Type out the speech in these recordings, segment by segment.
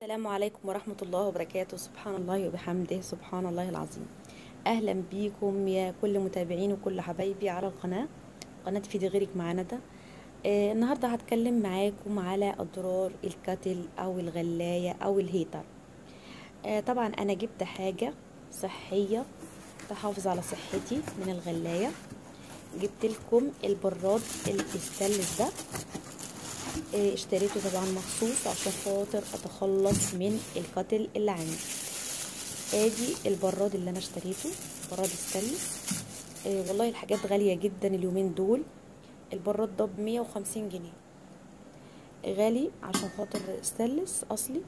السلام عليكم ورحمة الله وبركاته سبحان الله وبحمده سبحان الله العظيم أهلا بيكم يا كل متابعين وكل حبايبي على القناة قناة فيدي غيرك مع ندى آه النهاردة هتكلم معاكم على أضرار الكتل أو الغلاية أو الهيتر آه طبعا أنا جبت حاجة صحية تحافظ على صحتي من الغلاية جبت لكم البراد الاستانلس ده آه، اشتريته طبعا مخصوص عشان خاطر اتخلص من الكتل اللي عندي ادي البراد اللي انا اشتريته براد ستانلس آه والله الحاجات غالية جدا اليومين دول البراد ده بمية وخمسين جنيه غالي عشان خاطر ستانلس اصلي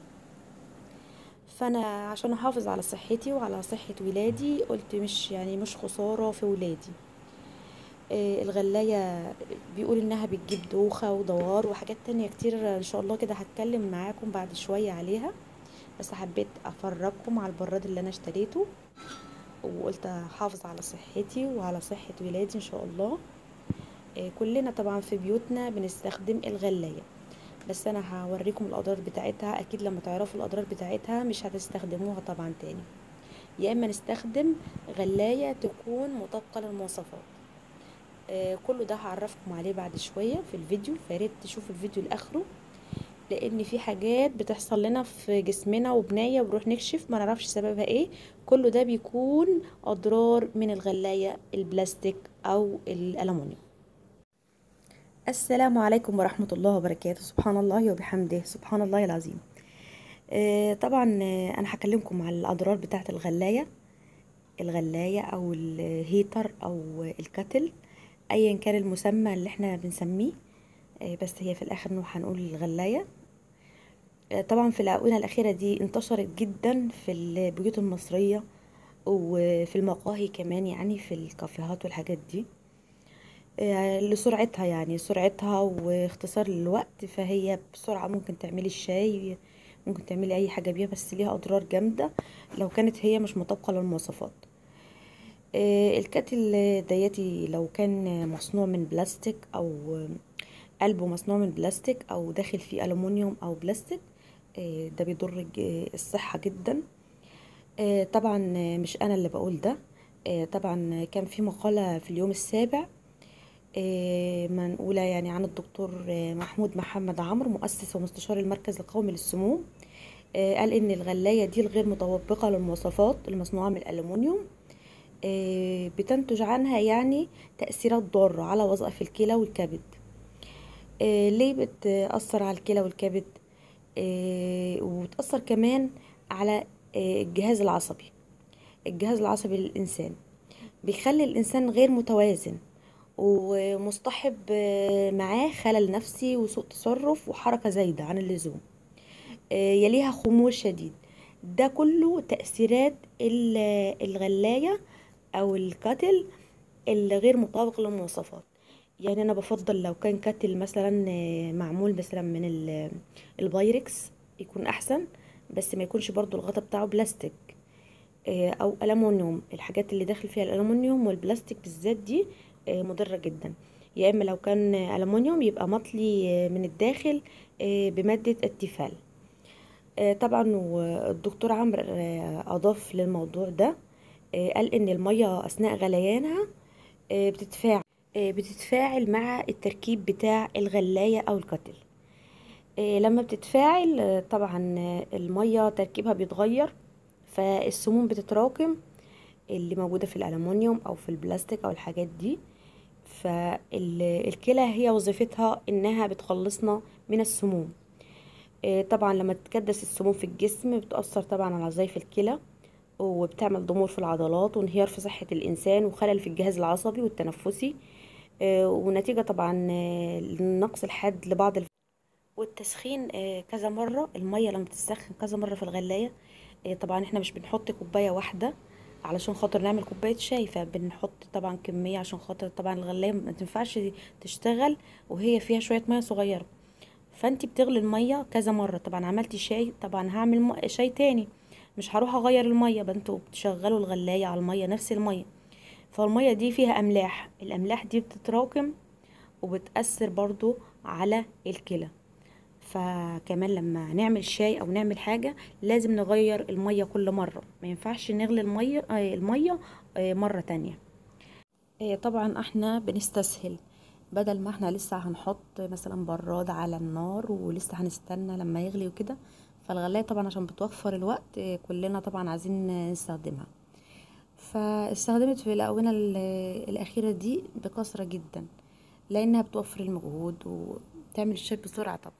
فانا عشان احافظ على صحتي وعلى صحة ولادي قلت مش يعني مش خسارة في ولادي آه، الغلاية بيقول انها بتجيب دوخة ودوار وحاجات تانية كتير ان شاء الله كده هتكلم معاكم بعد شوية عليها بس حبيت افرجكم على البراد اللي انا اشتريته وقلت احافظ على صحتي وعلى صحة ولادي ان شاء الله آه، كلنا طبعا في بيوتنا بنستخدم الغلاية بس انا هوريكم الاضرار بتاعتها اكيد لما تعرفوا الاضرار بتاعتها مش هتستخدموها طبعا تاني يا اما نستخدم غلاية تكون مطابقة للمواصفات آه، كله ده هعرفكم عليه بعد شوية في الفيديو فياريت تشوفوا الفيديو لاخره لان في حاجات بتحصل لنا في جسمنا وبناية وبنروح نكشف ما نعرفش سببها ايه كله ده بيكون اضرار من الغلاية البلاستيك او الالومنيوم السلام عليكم ورحمة الله وبركاته سبحان الله وبحمده سبحان الله العظيم آه، طبعا آه، انا هكلمكم على الاضرار بتاعه الغلاية الغلاية او الهيتر او الكتل ايا كان المسمى اللي احنا بنسميه آه، بس هي في الاخر انه هنقول الغلاية آه، طبعا في الاونه الاخيره دي انتشرت جدا في البيوت المصريه وفي المقاهي كمان يعني في الكافيهات والحاجات دي آه، لسرعتها يعني سرعتها واختصار الوقت فهي بسرعه ممكن تعملي الشاي ممكن تعملي اي حاجه بيها بس ليها اضرار جامده لو كانت هي مش مطابقه للمواصفات آه، الكاتل دياتي لو كان مصنوع من بلاستيك او قلبه مصنوع من بلاستيك او داخل فيه ألومنيوم او بلاستيك آه، ده بيضر ج- الصحة جدا آه، طبعا مش انا اللي بقول ده آه، طبعا كان في مقالة في اليوم السابع آه، منقولة يعني عن الدكتور آه، محمود محمد عمرو مؤسس ومستشار المركز القومي للسموم آه، قال ان الغلاية دي الغير مطابقة للمواصفات المصنوعة من الألومنيوم آه، بتنتج عنها يعني تأثيرات ضارة على وظائف الكلى والكبد آه، ليه بتأثر على الكلى والكبد آه، وبتأثر كمان على آه، الجهاز العصبي الجهاز العصبي للإنسان بيخلي الإنسان غير متوازن ومصطحب آه، معاه خلل نفسي وسوء تصرف وحركة زايدة عن اللزوم آه، يليها خمول شديد ده كله تأثيرات ال- الغلاية أو الكاتل اللي غير مطابق للمواصفات يعني أنا بفضل لو كان كاتل مثلا آه، معمول مثلا من ال- البايركس يكون أحسن بس ما يكونش برضو الغطا بتاعه بلاستيك آه، أو ألمونيوم الحاجات اللي داخل فيها الألمونيوم والبلاستيك بالذات دي آه، مضرة جدا يا إما لو كان ألمونيوم يبقى مطلي آه، من الداخل آه، بمادة التيفال آه، طبعا والدكتور عمرو آه، أضاف للموضوع ده آه، قال إن المية أثناء غليانها آه، بتتفاعل آه، بتتفاعل مع التركيب بتاع الغلاية أو الكتل آه، لما بتتفاعل آه، طبعا آه، المية تركيبها بيتغير فالسموم بتتراكم اللي موجودة في الألمنيوم أو في البلاستيك أو الحاجات دي فالكلى هي وظيفتها إنها بتخلصنا من السموم آه، طبعا لما تتكدس السموم في الجسم بتأثر طبعا على وظائف الكلى وبتعمل ضمور في العضلات وانهيار في صحة الإنسان وخلل في الجهاز العصبي والتنفسي آه، ونتيجة طبعا آه، للنقص الحاد لبعض الف... والتسخين آه، كذا مرة المية لما بتسخن كذا مرة في الغلاية آه، طبعا احنا مش بنحط كوباية واحدة علشان خاطر نعمل كوباية شاي فبنحط طبعا كمية عشان خاطر طبعا الغلاية ما تنفعش تشتغل وهي فيها شوية مية صغيرة فانتي بتغلي الميه كذا مره طبعا عملتي شاي طبعا هعمل م- شاي تاني مش هروح اغير الميه بقى انتوا بتشغلوا الغلايه على الميه نفس الميه فالميه دي فيها املاح الاملاح دي بتتراكم وبتاثر برضو على الكلى فكمان لما نعمل شاي او نعمل حاجه لازم نغير الميه كل مره ما ينفعش نغلي الميه آه، الميه آه، مره تانية آه، طبعا احنا بنستسهل بدل ما احنا لسه هنحط مثلا براد على النار ولسه هنستنى لما يغلي وكده فالغلاية طبعا عشان بتوفر الوقت آه، كلنا طبعا عايزين نستخدمها فاستخدمت في الآونة ال- الأخيرة دي بكثرة جدا لأنها بتوفر المجهود وبتعمل الشاي بسرعة طبعا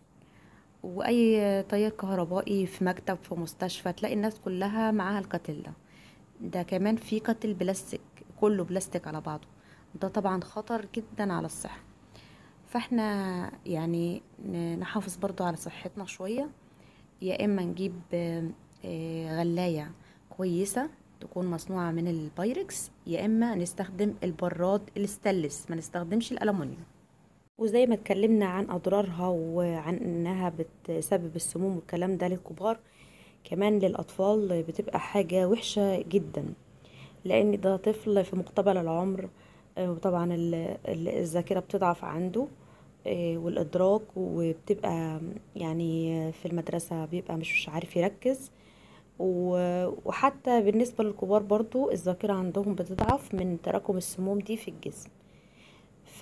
وأي تيار كهربائي في مكتب في مستشفى تلاقي الناس كلها معاها الكاتل ده ده كمان في كاتل بلاستيك كله بلاستيك على بعضه ده طبعا خطر جدا على الصحة فاحنا يعني ن- نحافظ برضو على صحتنا شوية يا اما نجيب آه، آه، غلاية كويسة تكون مصنوعة من البايركس يا اما نستخدم البراد الستانلس ما نستخدمش الالومنيوم وزي ما اتكلمنا عن اضرارها وعن انها بتسبب السموم والكلام ده للكبار كمان للاطفال بتبقى حاجة وحشة جدا لان ده طفل في مقتبل العمر آه، وطبعا ال- ال- الذاكرة بتضعف عنده آه، والادراك وبتبقى يعني في المدرسة بيبقى مش عارف يركز و- وحتى بالنسبة للكبار برضو الذاكرة عندهم بتضعف من تراكم السموم دي في الجسم ف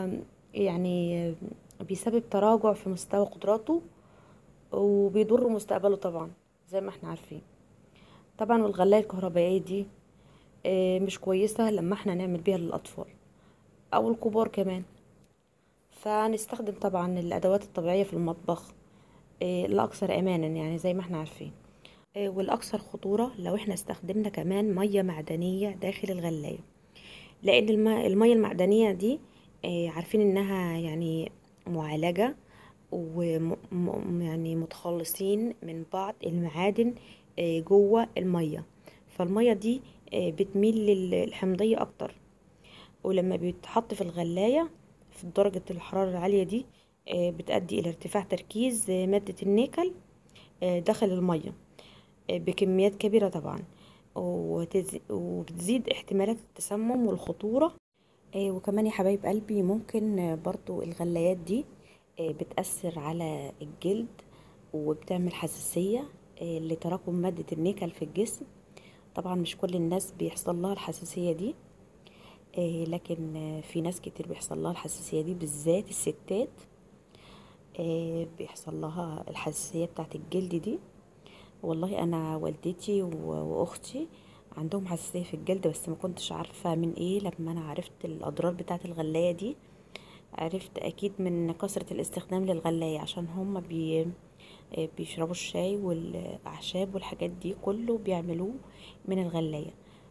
يعني بيسبب تراجع في مستوى قدراته وبيضر مستقبله طبعا زي ما احنا عارفين طبعا والغلاية الكهربائية دي آه، مش كويسة لما احنا نعمل بيها للأطفال أو الكبار كمان فنستخدم طبعا الأدوات الطبيعية في المطبخ آه، الأكثر أمانا يعني زي ما احنا عارفين آه، والأكثر خطورة لو احنا استخدمنا كمان مية معدنية داخل الغلاية لأن الم- المية المعدنية دي آه، عارفين إنها يعني معالجة ويعني متخلصين من بعض المعادن آه، جوه المية فالمية دي آه، بتميل للحمضية أكتر ولما بيتحط في الغلاية في درجة الحرارة العالية دي آه، بتؤدي إلى ارتفاع تركيز آه، مادة النيكل آه، داخل المية آه، بكميات كبيرة طبعا وتز- وبتزيد احتمالات التسمم والخطورة آه، وكمان يا حبايب قلبي ممكن آه، برضو الغلايات دي آه، بتأثر على الجلد وبتعمل حساسية آه، لتراكم مادة النيكل في الجسم طبعا مش كل الناس بيحصل لها الحساسية دي آه، لكن آه، في ناس كتير بيحصل لها الحساسية دي بالذات الستات آه، بيحصل لها الحساسية بتاعت الجلد دي والله انا والدتي و- واختي عندهم حساسية في الجلد بس ما كنتش عارفة من ايه لما انا عرفت الاضرار بتاعت الغلاية دي عرفت اكيد من كثرة الاستخدام للغلاية عشان هم بي آه، بيشربوا الشاي والاعشاب والحاجات دي كله بيعملوه من الغلاية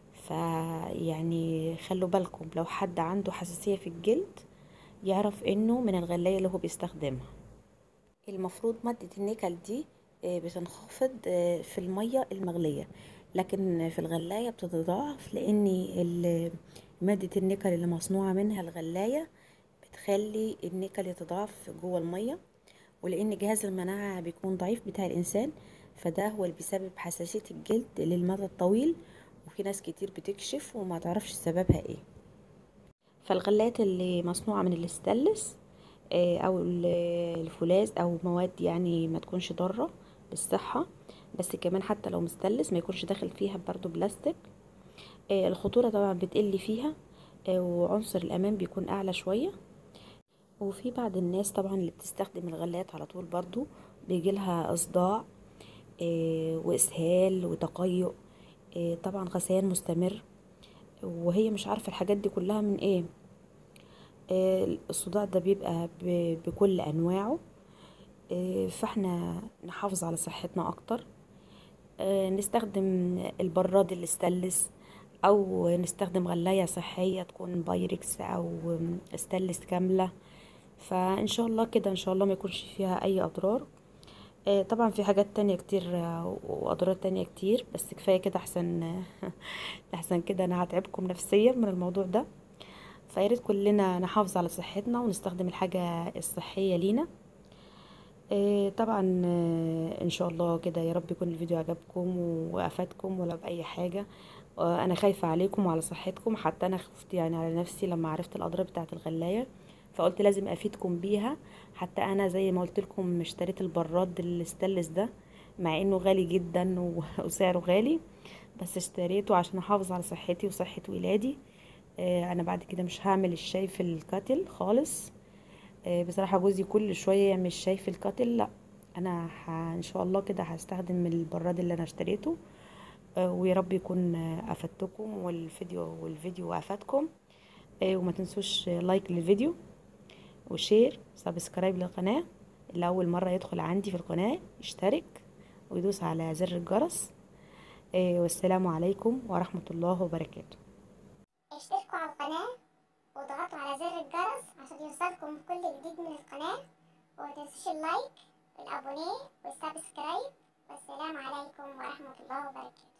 فيعني خلوا بالكم لو حد عنده حساسية في الجلد يعرف انه من الغلاية اللي هو بيستخدمها المفروض مادة النيكل دي آه، بتنخفض آه، في المية المغلية لكن في الغلاية بتتضاعف لأن ال- مادة النيكل اللي مصنوعة منها الغلاية بتخلي النيكل يتضاعف جوه المية ولأن جهاز المناعة بيكون ضعيف بتاع الإنسان فده هو اللي بيسبب حساسية الجلد للمدى الطويل وفي ناس كتير بتكشف وما تعرفش سببها ايه فالغلايات اللي مصنوعة من الاستانلس آه، او ال- الفولاذ او مواد يعني ما تكونش ضارة بالصحة بس كمان حتى لو مستانلس ما يكونش داخل فيها برضو بلاستيك آه، الخطورة طبعا بتقل فيها آه، وعنصر الامان بيكون اعلى شوية وفي بعض الناس طبعا اللي بتستخدم الغلايات على طول برضو بيجيلها اصداع آه، واسهال وتقيؤ آه، طبعا غثيان مستمر وهي مش عارفة الحاجات دي كلها من ايه آه، الصداع ده بيبقى ب- بكل انواعه آه، فاحنا نحافظ على صحتنا اكتر آه، نستخدم البراد الاستانلس او نستخدم غلاية صحية تكون بايركس او استانلس كاملة فان شاء الله كده ان شاء الله ما يكونش فيها اي اضرار آه، طبعا في حاجات تانية كتير آه، واضرار تانية كتير بس كفاية كده احسن احسن كده انا هتعبكم نفسيا من الموضوع ده فياريت كلنا نحافظ على صحتنا ونستخدم الحاجة الصحية لينا آه، طبعا آه، ان شاء الله كده يا رب يكون الفيديو عجبكم وافادكم ولا باي حاجة آه، انا خايفة عليكم وعلى صحتكم حتى انا خفت يعني على نفسي لما عرفت الاضرار بتاعة الغلاية فقلت لازم افيدكم بيها حتى انا زي ما قلت لكم اشتريت البراد الستانلس ده مع انه غالي جدا و- وسعره غالي بس اشتريته عشان احافظ على صحتي وصحة ولادي آه، انا بعد كده مش هعمل الشاي في الكاتل خالص آه، بصراحة جوزي كل شوية يعمل شاي في الكاتل لا انا ح... ان شاء الله كده هستخدم البراد اللي انا اشتريته آه، ويا رب يكون آه، افدتكم والفيديو والفيديو افادكم آه، وما تنسوش آه، لايك للفيديو وشير سبسكرايب للقناة اللي أول مرة يدخل عندي في القناة يشترك ويدوس على زر الجرس آه، والسلام عليكم ورحمة الله وبركاته اشتركوا على القناة واضغطوا على زر الجرس عشان يوصلكم كل جديد من القناة ومتنسوش اللايك والابونيه والسبسكرايب والسلام عليكم ورحمة الله وبركاته